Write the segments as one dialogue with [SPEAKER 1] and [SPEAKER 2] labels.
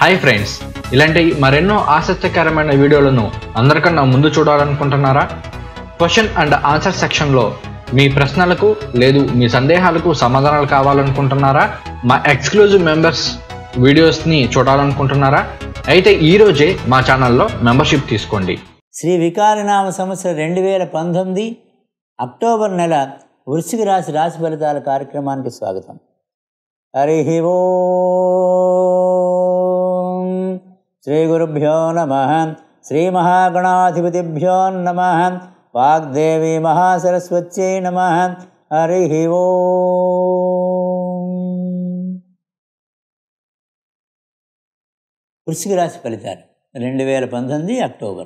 [SPEAKER 1] hi friends ఇలాంటి మరెన్నో ఆసక్తికరమైన వీడియోలను అందరికన్నా ముందు చూడాలనుకుంటున్నారా క్వశ్చన్ అండ్ ఆన్సర్ సెక్షన్లో మీ ప్రశ్నలకు లేదు మీ సందేహాలకు సమాధానాలు కావాలనుకుంటున్నారా మా ఎక్స్క్లూజివ్ మెంబర్స్ వీడియోస్ని చూడాలనుకుంటున్నారా అయితే ఈ రోజే మా ఛానల్లో మెంబర్షిప్ తీసుకోండి
[SPEAKER 2] శ్రీ వికారనామ సంవత్సరం రెండు వేల పంతొమ్మిది అక్టోబర్ నెల వృశ్చిక రాశి రాశి ఫలితాల కార్యక్రమానికి స్వాగతం హరి ఓం శ్రీ గురుభ్యో నమ శ్రీ మహాగణాధిపతిభ్యో నమ వాగ్దేవి మహాసరస్వత్యై నమ హరి ఓం వృశ్చిక రాశి ఫలితాలు రెండు వేల పంతొమ్మిది అక్టోబర్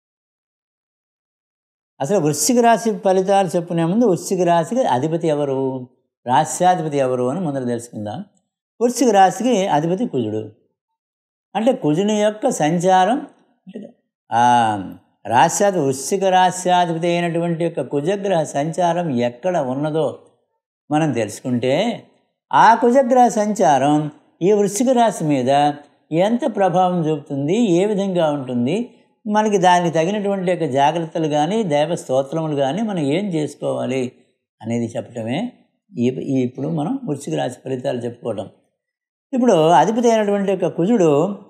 [SPEAKER 2] అసలు వృశ్చిక రాశి ఫలితాలు చెప్పుకునే ముందు వృశ్చిక రాశికి అధిపతి ఎవరు రాశ్యాధిపతి ఎవరు అని ముందర తెలుసుకుందాం వృశ్చిక రాశికి అధిపతి కుజుడు అంటే కుజుని యొక్క సంచారం అంటే ఆ రాశ్యాధి వృశ్చిక రాశ్యాధిపతి అయినటువంటి యొక్క కుజగ్రహ సంచారం ఎక్కడ ఉన్నదో మనం తెలుసుకుంటే ఆ కుజగ్రహ సంచారం ఈ వృశ్చిక రాశి మీద ఎంత ప్రభావం చూపుతుంది ఏ విధంగా ఉంటుంది మనకి దానికి తగినటువంటి యొక్క జాగ్రత్తలు కానీ దైవ స్తోత్రములు కానీ మనం ఏం చేసుకోవాలి అనేది చెప్పటమే ఈ ఈ ఇప్పుడు మనం వృశ్చిక రాశి ఫలితాలు చెప్పుకోవటం ఇప్పుడు అధిపతి అయినటువంటి యొక్క కుజుడు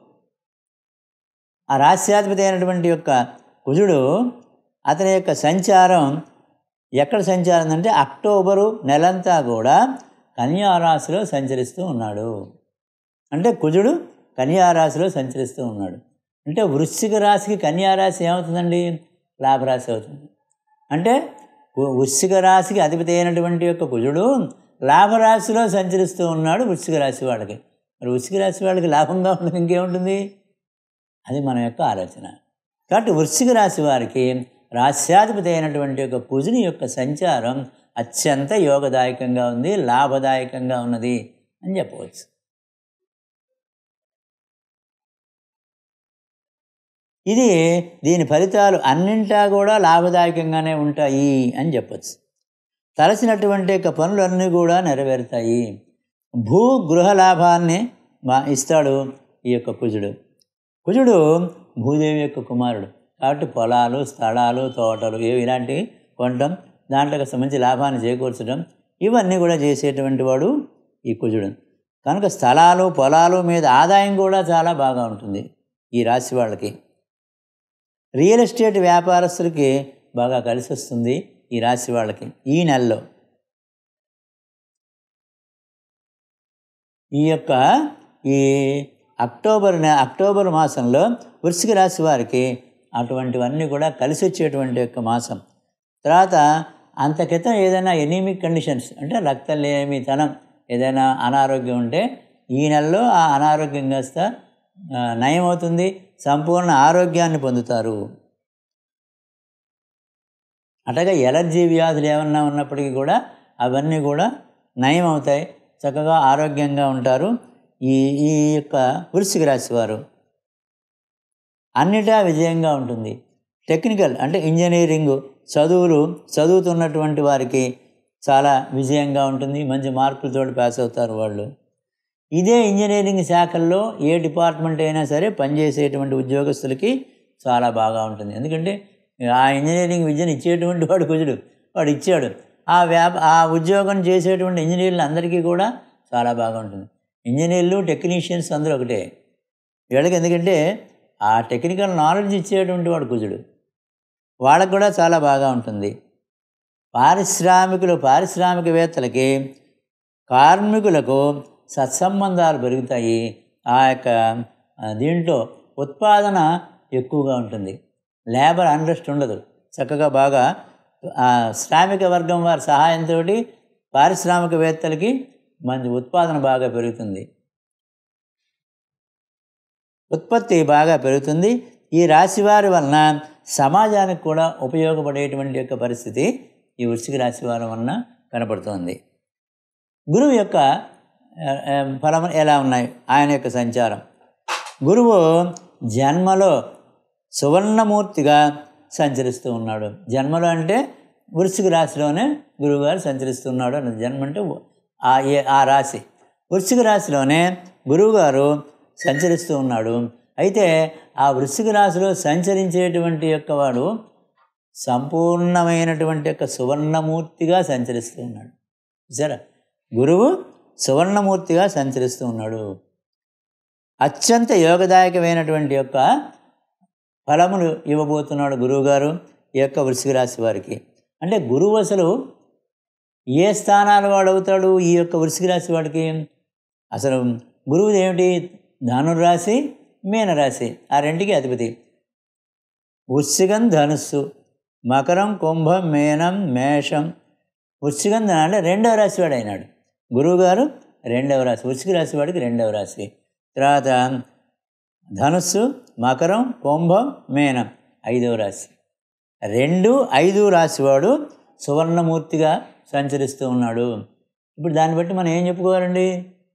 [SPEAKER 2] ఆ రాశ్యాధిపతి అయినటువంటి యొక్క కుజుడు అతని యొక్క సంచారం ఎక్కడ సంచారం అంటే అక్టోబరు నెలంతా కూడా కన్యారాశిలో సంచరిస్తూ ఉన్నాడు అంటే కుజుడు కన్యారాశిలో సంచరిస్తూ ఉన్నాడు అంటే వృశ్చిక రాశికి కన్యారాశి ఏమవుతుందండి లాభరాశి అవుతుంది అంటే వ- వృశ్చిక రాశికి అధిపతి అయినటువంటి యొక్క కుజుడు లాభరాశిలో సంచరిస్తూ ఉన్నాడు వృశ్చిక రాశి వాళ్ళకి మరి వృశ్చిక రాశి వాళ్ళకి లాభంగా ఉండదు ఇంకేముంటుంది అది మన యొక్క ఆలోచన కాబట్టి వృశ్చిక రాశి వారికి రాశ్యాధిపతి అయినటువంటి యొక్క కుజుని యొక్క సంచారం అత్యంత యోగదాయకంగా ఉంది లాభదాయకంగా ఉన్నది అని చెప్పవచ్చు ఇది దీని ఫలితాలు అన్నింటా కూడా లాభదాయకంగానే ఉంటాయి అని చెప్పచ్చు తలసినటువంటి యొక్క పనులన్నీ కూడా నెరవేరుతాయి భూ గృహ లాభాన్ని మా ఇస్తాడు ఈ యొక్క కుజుడు కుజుడు భూదేవి యొక్క కుమారుడు కాబట్టి పొలాలు స్థలాలు తోటలు ఏవి ఇలాంటివి కొనడం దాంట్లోకి సంబంధించి లాభాన్ని చేకూర్చడం ఇవన్నీ కూడా చేసేటువంటి వాడు ఈ కుజుడు కనుక స్థలాలు పొలాలు మీద ఆదాయం కూడా చాలా బాగా ఉంటుంది ఈ రాశి వాళ్ళకి రియల్ ఎస్టేట్ వ్యాపారస్తులకి బాగా కలిసి వస్తుంది ఈ రాశి వాళ్ళకి ఈ నెలలో ఈ యొక్క ఈ అక్టోబర్ నె అక్టోబర్ మాసంలో వృశ్చిక రాశి వారికి అటువంటివన్నీ కూడా కలిసి వచ్చేటువంటి యొక్క మాసం తర్వాత అంత క్రితం ఏదైనా ఎనీమిక్ కండిషన్స్ అంటే రక్తలేమితనం ఏదైనా అనారోగ్యం ఉంటే ఈ నెలలో ఆ అనారోగ్యం కాస్త ఆ, నయమవుతుంది సంపూర్ణ ఆరోగ్యాన్ని పొందుతారు అటగా ఎలర్జీ వ్యాధులు ఏమన్నా ఉన్నప్పటికీ కూడా అవన్నీ కూడా నయం అవుతాయి చక్కగా ఆరోగ్యంగా ఉంటారు ఈ ఈ యొక్క వృశ్చిక రాశి వారు అన్నిటా విజయంగా ఉంటుంది టెక్నికల్ అంటే ఇంజనీరింగ్ చదువులు చదువుతున్నటువంటి వారికి చాలా విజయంగా ఉంటుంది మంచి మార్కులతో పాస్ అవుతారు వాళ్ళు ఇదే ఇంజనీరింగ్ శాఖల్లో ఏ డిపార్ట్మెంట్ అయినా సరే పనిచేసేటువంటి ఉద్యోగస్తులకి చాలా బాగా ఉంటుంది ఎందుకంటే ఆ ఇంజనీరింగ్ విద్యను ఇచ్చేటువంటి వాడు కుజుడు వాడు ఇచ్చాడు ఆ వ్యాప ఆ ఉద్యోగం చేసేటువంటి ఇంజనీర్లు అందరికీ కూడా చాలా బాగా ఉంటుంది ఇంజనీర్లు టెక్నీషియన్స్ అందరూ ఒకటే వీళ్ళకి ఎందుకంటే ఆ టెక్నికల్ నాలెడ్జ్ ఇచ్చేటువంటి వాడు కుజుడు వాళ్ళకు కూడా చాలా బాగా ఉంటుంది పారిశ్రామికులు పారిశ్రామికవేత్తలకి కార్మికులకు సత్సంబంధాలు పెరుగుతాయి ఆ యొక్క ఆ, దీంట్లో ఉత్పాదన ఎక్కువగా ఉంటుంది లేబర్ అన్రెస్ట్ ఉండదు చక్కగా బాగా ఆ, శ్రామిక వర్గం వారి సహాయంతో పారిశ్రామికవేత్తలకి మంచి ఉత్పాదన బాగా పెరుగుతుంది ఉత్పత్తి బాగా పెరుగుతుంది ఈ రాశి వారి వలన సమాజానికి కూడా ఉపయోగపడేటువంటి యొక్క పరిస్థితి ఈ వృశ్చిక రాశి వారి వలన కనపడుతోంది గురువు యొక్క ఆ, ఆ, ఫలం ఎలా ఉన్నాయి ఆయన యొక్క సంచారం గురువు జన్మలో సువర్ణమూర్తిగా సంచరిస్తూ ఉన్నాడు జన్మలో అంటే వృశ్చిక రాశిలోనే గురువుగారు సంచరిస్తున్నాడు అన్నది జన్మ అంటే ఆ ఏ ఆ రాశి వృశ్చిక రాశిలోనే గురువుగారు సంచరిస్తూ ఉన్నాడు అయితే ఆ వృశ్చిక రాశిలో సంచరించేటువంటి యొక్క వాడు సంపూర్ణమైనటువంటి యొక్క సువర్ణమూర్తిగా సంచరిస్తూ ఉన్నాడు సరే గురువు సువర్ణమూర్తిగా సంచరిస్తూ ఉన్నాడు అత్యంత యోగదాయకమైనటువంటి యొక్క ఫలములు ఇవ్వబోతున్నాడు గురువుగారు ఈ యొక్క వృశ్చిక రాశి వారికి అంటే గురువు అసలు ఏ స్థానాల వాడు అవుతాడు ఈ యొక్క వృశ్చిక రాశి వాడికి అసలు గురువుది ఏమిటి ధనుర్రాశి మీనరాశి ఆ రెంటికి అధిపతి వృశ్చికం ధనుస్సు మకరం కుంభం మేనం మేషం వృశ్చికం ధన అంటే రెండవ రాశి వాడు అయినాడు గురువుగారు రెండవ రాశి వృశ్చిక రాశి వాడికి రెండవ రాశి తర్వాత ధనుస్సు మకరం కుంభం మేనం ఐదవ రాశి రెండు ఐదు రాశివాడు సువర్ణమూర్తిగా సంచరిస్తూ ఉన్నాడు ఇప్పుడు దాన్ని బట్టి మనం ఏం చెప్పుకోవాలండి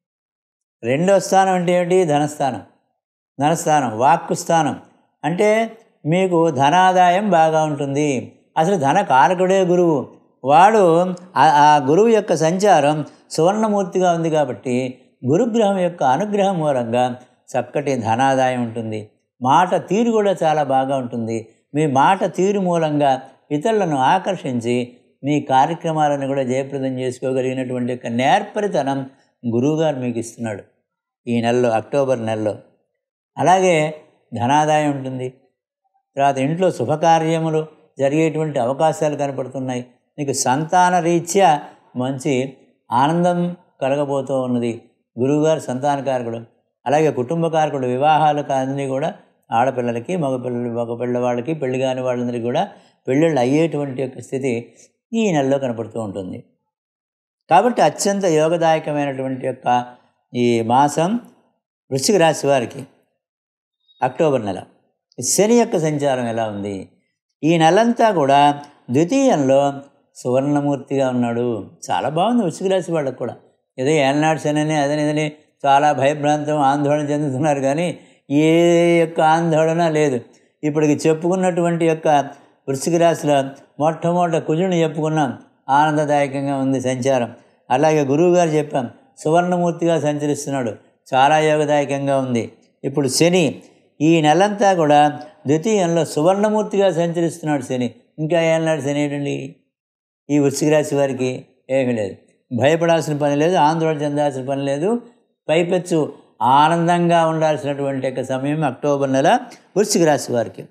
[SPEAKER 2] రెండో స్థానం అంటే ఏమిటి ధనస్థానం ధనస్థానం వాక్కు స్థానం అంటే మీకు ధనాదాయం బాగా ఉంటుంది అసలు ధన కారకుడే గురువు వాడు ఆ- ఆ గురువు యొక్క సంచారం సువర్ణమూర్తిగా ఉంది కాబట్టి గురుగ్రహం యొక్క అనుగ్రహం మూలంగా చక్కటి ధనాదాయం ఉంటుంది మాట తీరు కూడా చాలా బాగా ఉంటుంది మీ మాట తీరు మూలంగా ఇతరులను ఆకర్షించి మీ కార్యక్రమాలను కూడా జయప్రదం చేసుకోగలిగినటువంటి యొక్క నేర్పరితనం గురువుగారు మీకు ఇస్తున్నాడు ఈ నెలలో అక్టోబర్ నెలలో అలాగే ధనాదాయం ఉంటుంది తర్వాత ఇంట్లో శుభకార్యములు జరిగేటువంటి అవకాశాలు కనపడుతున్నాయి మీకు సంతాన రీత్యా మంచి ఆనందం కలగబోతూ ఉన్నది గురువుగారు సంతానకారకుడు అలాగే కుటుంబకారకుడు వివాహాలు అన్నీ కూడా ఆడపిల్లలకి మగపిల్లలు మగపిల్ల వాళ్ళకి పెళ్లి కాని వాళ్ళందరికీ కూడా పెళ్ళిళ్ళు అయ్యేటువంటి యొక్క స్థితి ఈ నెలలో కనపడుతూ ఉంటుంది కాబట్టి అత్యంత యోగదాయకమైనటువంటి యొక్క ఈ మాసం వృశ్చిక రాశి వారికి అక్టోబర్ నెల శని యొక్క సంచారం ఎలా ఉంది ఈ నెలంతా కూడా ద్వితీయంలో సువర్ణమూర్తిగా ఉన్నాడు చాలా బాగుంది వృశ్చిక రాశి వాళ్ళకు కూడా ఏదో ఏలనాడు శని అని అదని ఇదని చాలా భయభ్రాంతం ఆందోళన చెందుతున్నారు కానీ ఏ యొక్క ఆందోళన లేదు ఇప్పటికి చెప్పుకున్నటువంటి యొక్క వృశ్చిక రాశిలో మొట్టమొదట కుజుని చెప్పుకున్నాం ఆనందదాయకంగా ఉంది సంచారం అలాగే గురువు గారు చెప్పాం సువర్ణమూర్తిగా సంచరిస్తున్నాడు చాలా యోగదాయకంగా ఉంది ఇప్పుడు శని ఈ నెలంతా కూడా ద్వితీయంలో సువర్ణమూర్తిగా సంచరిస్తున్నాడు శని ఇంకా ఏనాడు శని ఏంటండి ఈ వృశ్చిక రాశి వారికి ఏమీ లేదు భయపడాల్సిన పని లేదు ఆందోళన చెందాల్సిన పని లేదు పైపెచ్చు ఆనందంగా ఉండాల్సినటువంటి యొక్క సమయం అక్టోబర్ నెల వృశ్చిక రాశి వారికి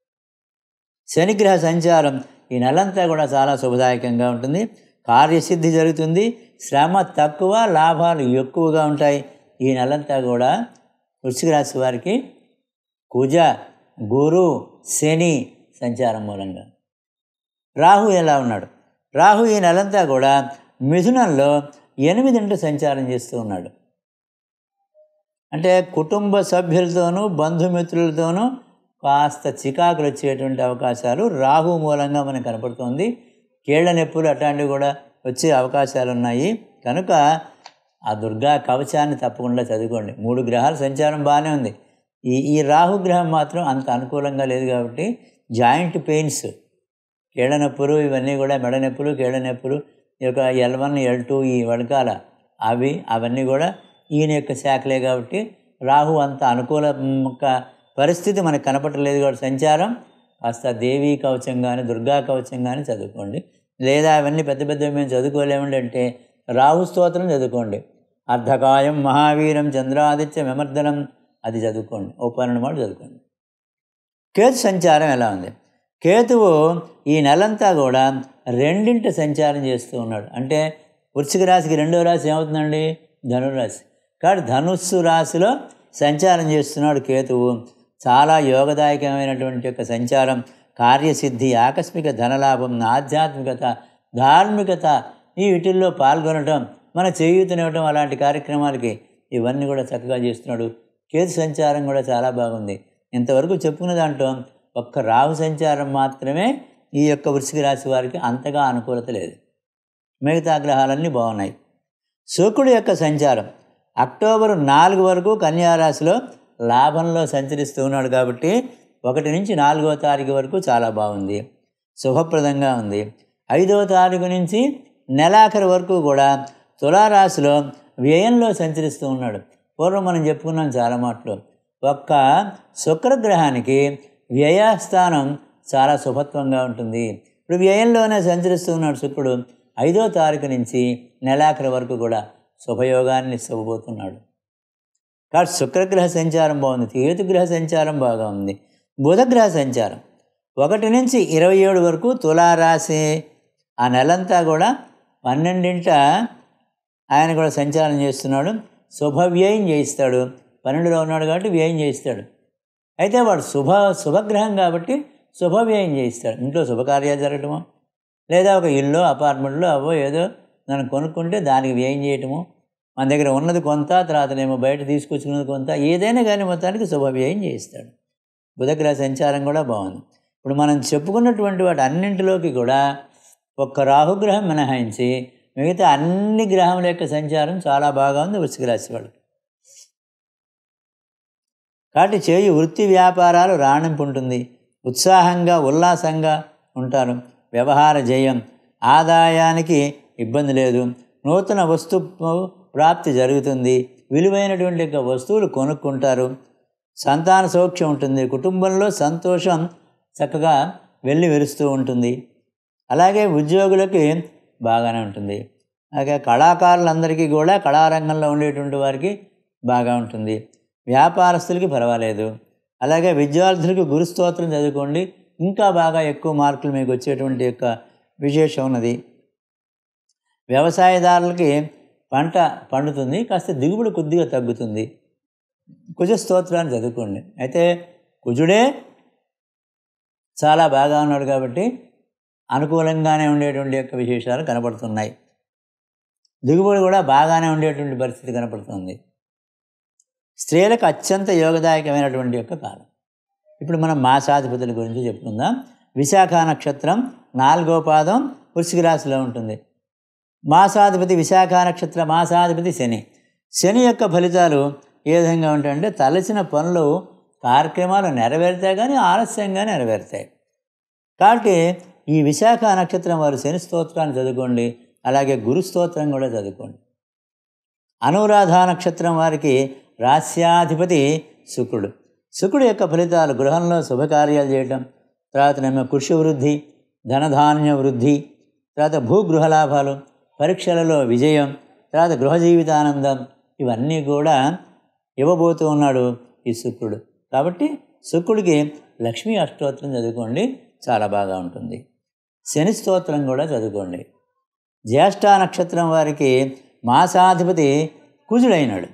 [SPEAKER 2] శనిగ్రహ సంచారం ఈ నెలంతా కూడా చాలా శుభదాయకంగా ఉంటుంది కార్యసిద్ధి జరుగుతుంది శ్రమ తక్కువ లాభాలు ఎక్కువగా ఉంటాయి ఈ నెలంతా కూడా వృశ్చిక రాశి వారికి కుజ గురు శని సంచారం మూలంగా రాహు ఎలా ఉన్నాడు రాహు ఈ నెలంతా కూడా మిథునంలో ఎనిమిదింట సంచారం చేస్తూ ఉన్నాడు అంటే కుటుంబ సభ్యులతోనూ బంధుమిత్రులతోనూ కాస్త చికాకులు వచ్చేటువంటి అవకాశాలు రాహు మూలంగా మనకు కనపడుతుంది కీళ్ళ నొప్పులు అట్లాంటివి కూడా వచ్చే అవకాశాలు ఉన్నాయి కనుక ఆ దుర్గా కవచాన్ని తప్పకుండా చదువుకోండి మూడు గ్రహాల సంచారం బాగానే ఉంది ఈ ఈ రాహుగ్రహం మాత్రం అంత అనుకూలంగా లేదు కాబట్టి జాయింట్ పెయిన్స్ కీళ్ళ నొప్పులు ఇవన్నీ కూడా మెడ నొప్పులు కీళ్ళ నొప్పులు ఈ యొక్క ఎల్ వన్ ఎల్ టూ ఈ వడకాల అవి అవన్నీ కూడా ఈయన యొక్క శాఖలే కాబట్టి రాహు అంత అనుకూల యొక్క పరిస్థితి మనకు కనపడలేదు కాబట్టి సంచారం కాస్త దేవీ కవచం కానీ దుర్గా కవచం కానీ చదువుకోండి లేదా అవన్నీ పెద్ద పెద్దవి మేము చదువుకోలేమండి అంటే రాహు స్తోత్రం చదువుకోండి అర్ధకాయం మహావీరం చంద్రాదిత్య విమర్దనం అది చదువుకోండి ఓ పన్నెండు మాట చదువుకోండి కేతు సంచారం ఎలా ఉంది కేతువు ఈ నెలంతా కూడా రెండింటి సంచారం చేస్తూ ఉన్నాడు అంటే వృశ్చిక రాశికి రెండో రాశి ఏమవుతుందండి ధనురాశి కాబట్టి ధనుస్సు రాశిలో సంచారం చేస్తున్నాడు కేతువు చాలా యోగదాయకమైనటువంటి యొక్క సంచారం కార్యసిద్ధి ఆకస్మిక ధనలాభం ఆధ్యాత్మికత ధార్మికత ఈ వీటిల్లో పాల్గొనటం మన చేయూతనివ్వటం అలాంటి కార్యక్రమాలకి ఇవన్నీ కూడా చక్కగా చేస్తున్నాడు కేతు సంచారం కూడా చాలా బాగుంది ఇంతవరకు చెప్పుకున్న దాంట్లో ఒక్క రాహు సంచారం మాత్రమే ఈ యొక్క వృశ్చిక రాశి వారికి అంతగా అనుకూలత లేదు మిగతా గ్రహాలన్నీ బాగున్నాయి శుక్రుడు యొక్క సంచారం అక్టోబర్ నాలుగు వరకు కన్యారాశిలో లాభంలో సంచరిస్తూ ఉన్నాడు కాబట్టి ఒకటి నుంచి నాలుగవ తారీఖు వరకు చాలా బాగుంది శుభప్రదంగా ఉంది ఐదవ తారీఖు నుంచి నెలాఖరు వరకు కూడా తులారాశిలో వ్యయంలో సంచరిస్తూ ఉన్నాడు పూర్వం మనం చెప్పుకున్నాం చాలా మాటలు ఒక్క శుక్రగ్రహానికి వ్యయస్థానం చాలా శుభత్వంగా ఉంటుంది ఇప్పుడు వ్యయంలోనే సంచరిస్తూ ఉన్నాడు శుక్రుడు ఐదో తారీఖు నుంచి నెలాఖరి వరకు కూడా శుభయోగాన్ని ఇవ్వబోతున్నాడు కాబట్టి శుక్రగ్రహ సంచారం బాగుంది కేతుగ్రహ సంచారం బాగా ఉంది బుధగ్రహ సంచారం ఒకటి నుంచి ఇరవై ఏడు వరకు తులారాశి ఆ నెలంతా కూడా పన్నెండింట ఆయన కూడా సంచారం చేస్తున్నాడు శుభవ్యయం చేయిస్తాడు పన్నెండులో ఉన్నాడు కాబట్టి వ్యయం చేయిస్తాడు అయితే వాడు శుభ శుభగ్రహం కాబట్టి శుభవ్యయం చేయిస్తాడు ఇంట్లో శుభకార్యాలు జరగటమో లేదా ఒక ఇల్లు అపార్ట్మెంట్లో అవో ఏదో మనం కొనుక్కుంటే దానికి వ్యయం చేయటము మన దగ్గర ఉన్నది కొంత తర్వాతనేమో బయట తీసుకొచ్చుకున్నది కొంత ఏదైనా కానీ మొత్తానికి శుభవ్యయం చేయిస్తాడు బుధగ్రహ సంచారం కూడా బాగుంది ఇప్పుడు మనం చెప్పుకున్నటువంటి వాటి అన్నింటిలోకి కూడా ఒక్క రాహుగ్రహం మినహాయించి మిగతా అన్ని గ్రహముల యొక్క సంచారం చాలా బాగా ఉంది వృశ్చిక రాశి వాళ్ళకి కాబట్టి చేయు వృత్తి వ్యాపారాలు రాణింపు ఉంటుంది ఉత్సాహంగా ఉల్లాసంగా ఉంటారు వ్యవహార జయం ఆదాయానికి ఇబ్బంది లేదు నూతన వస్తు ప్రాప్తి జరుగుతుంది విలువైనటువంటి యొక్క వస్తువులు కొనుక్కుంటారు సంతాన సౌఖ్యం ఉంటుంది కుటుంబంలో సంతోషం చక్కగా వెళ్ళి వెలుస్తూ ఉంటుంది అలాగే ఉద్యోగులకి బాగానే ఉంటుంది అలాగే కళాకారులందరికీ కూడా కళారంగంలో ఉండేటువంటి వారికి బాగా ఉంటుంది వ్యాపారస్తులకి పర్వాలేదు అలాగే విద్యార్థులకు గురుస్తోత్రం చదువుకోండి ఇంకా బాగా ఎక్కువ మార్కులు మీకు వచ్చేటువంటి యొక్క విశేషం ఉన్నది వ్యవసాయదారులకి పంట పండుతుంది కాస్త దిగుబడి కొద్దిగా తగ్గుతుంది కుజ స్తోత్రాన్ని చదువుకోండి అయితే కుజుడే చాలా బాగా ఉన్నాడు కాబట్టి అనుకూలంగానే ఉండేటువంటి యొక్క విశేషాలు కనపడుతున్నాయి దిగుబడి కూడా బాగానే ఉండేటువంటి పరిస్థితి కనపడుతుంది స్త్రీలకు అత్యంత యోగదాయకమైనటువంటి యొక్క కాలం ఇప్పుడు మనం మాసాధిపతుల గురించి చెప్పుకుందాం విశాఖ నక్షత్రం నాలుగో పాదం వృశ్చిక రాశిలో ఉంటుంది మాసాధిపతి విశాఖ నక్షత్ర మాసాధిపతి శని శని యొక్క ఫలితాలు ఏ విధంగా ఉంటాయంటే తలసిన పనులు కార్యక్రమాలు నెరవేరుతాయి కానీ ఆలస్యంగా నెరవేరుతాయి కాబట్టి ఈ విశాఖ నక్షత్రం వారు శని స్తోత్రాన్ని చదువుకోండి అలాగే గురు స్తోత్రం కూడా చదువుకోండి అనురాధ నక్షత్రం వారికి రాస్యాధిపతి శుక్రుడు శుక్రుడు యొక్క ఫలితాలు గృహంలో శుభకార్యాలు చేయటం తర్వాతనేమో కృషి వృద్ధి ధనధాన్య వృద్ధి తర్వాత భూగృహ లాభాలు పరీక్షలలో విజయం తర్వాత గృహ జీవితానందం ఇవన్నీ కూడా ఇవ్వబోతూ ఉన్నాడు ఈ శుక్రుడు కాబట్టి శుక్రుడికి లక్ష్మీ అష్టోత్తరం చదువుకోండి చాలా బాగా ఉంటుంది శని స్తోత్రం కూడా చదువుకోండి జ్యేష్ఠ నక్షత్రం వారికి మాసాధిపతి కుజుడైనాడు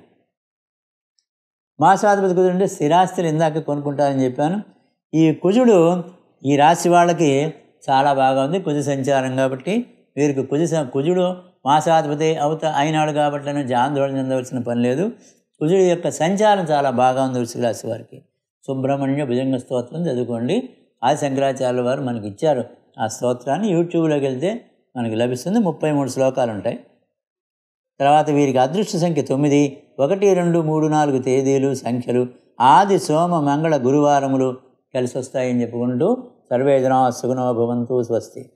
[SPEAKER 2] మాసాధిపతి కుజుడు అంటే స్థిరాస్తులు ఇందాక కొనుక్కుంటారని చెప్పాను ఈ కుజుడు ఈ రాశి వాళ్ళకి చాలా బాగా ఉంది కుజ సంచారం కాబట్టి వీరికి కుజ స- కుజుడు మాసాధిపతి అవుతా అయినాడు కాబట్టి అని ఆందోళన చెందవలసిన పని లేదు కుజుడి యొక్క సంచారం చాలా బాగా ఉంది వృశ్చిక రాశి వారికి సుబ్రహ్మణ్య భుజంగ స్తోత్రం చదువుకోండి ఆది శంకరాచార్యుల వారు మనకి ఇచ్చారు ఆ స్తోత్రాన్ని యూట్యూబ్లోకి వెళ్తే మనకి లభిస్తుంది ముప్పై మూడు శ్లోకాలు ఉంటాయి తర్వాత వీరికి అదృష్ట సంఖ్య తొమ్మిది ఒకటి రెండు మూడు నాలుగు తేదీలు సంఖ్యలు ఆది సోమ మంగళ గురువారములు కలిసి వస్తాయని చెప్పుకుంటూ సర్వేజనా సుగుణో భవంతు స్వస్తి